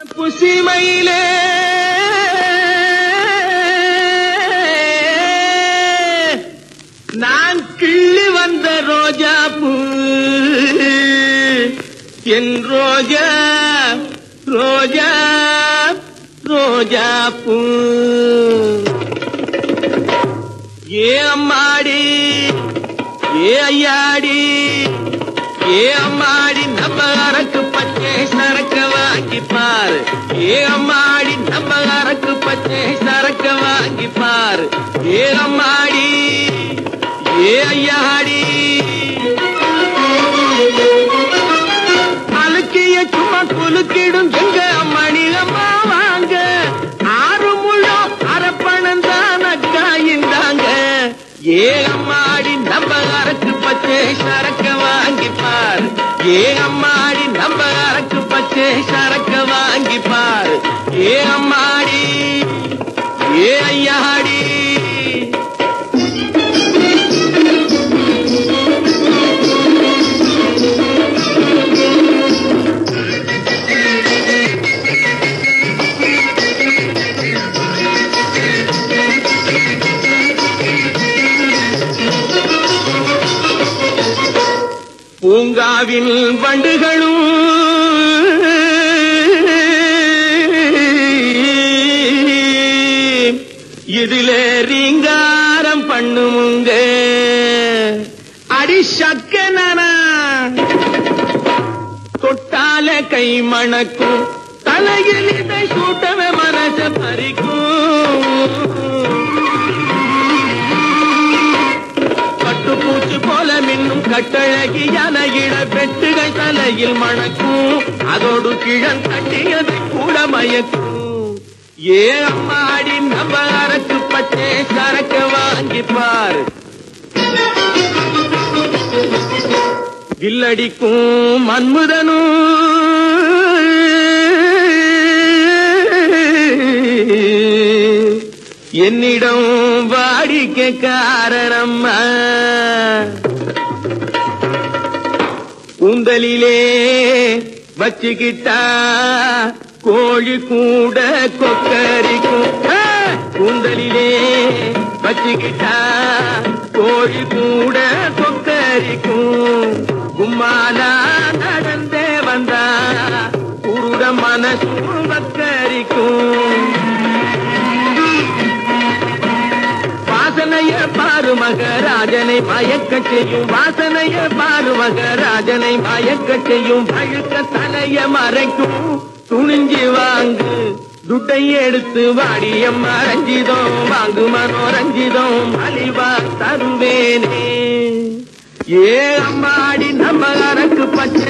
புசிமையிலே நான் கிள்ளி வந்த ரோஜா பூ என் ரோஜா ரோஜா ரோஜா பூ ஏ அம்மாடி ஏ ஐயாடி ஏ அம்மாடி நம்ம அரக்கு பச்சை சரக்க வாங்கி பாரு ஏ அம்மாடி நம்ம அரக்கு பச்சை சரக்க வாங்கி பாரு ஏ அம்மாடி ஏ ஐயாடி அழுக்கிய சும்மா குலுக்கிடும் எங்க அம்மணி அம்மா வாங்க ஆறு முழம் அரப்பணம் தான் அக்கா இந்தாங்க ஏ அம்மாடி நம்ம அரக்கு பச்சை சரக்க வாங்கி பாரு ஏ அம்மாடி நம்ம அரக்கு பச்சை சரக்க வாங்கி பாரு ஏ அம்மாடி ஏ ஐயாடி பூங்காவில் வண்டுகளும் இதிலே ரீங்காரம் பண்ணுமுங்க அடி சக்கனா தொட்டால கை மணக்கும் தலையில் இதை சூட்டவே மனச பறிக்கும் பட்டுப்பூச்சி போல மின்னும் கட்டழகியான இட வெட்டுகள் தலையில் மணக்கும் அதோடு கிழன் கட்டியதை கூட மயக்கும் ஏ அம்மாடி நம்ம அரக்கு பச்சை சரக்க வாங்கி பாரு வில்லடிக்கும் மன்முதனும் என்னிடம் வாடிக்கை காரணம்மா கூந்தலிலே வச்சுக்கிட்டா கோழி கூட கொக்கரிக்கும் ஆ! கூந்தலிலே வச்சுக்கிட்டா கோழி கூட கொக்கரிக்கும் கும்மாலா நடந்தே வந்தா குருட மனசும் வக்கரிக்கும் வாசனைய பாரு மகராஜனை மயக்க செய்யும் வாசனைய பாரு மகராஜனை மயக்க செய்யும் பழுக்க தலைய மறைக்கும் துணிஞ்சி வாங்கு துட்டை எடுத்து வாடியம்மா ரஞ்சிதம் வாங்கு மனோரஞ்சிதம் மலிவா தருவேனே ஏ அம்மாடி நம்ம அரக்கு பச்சை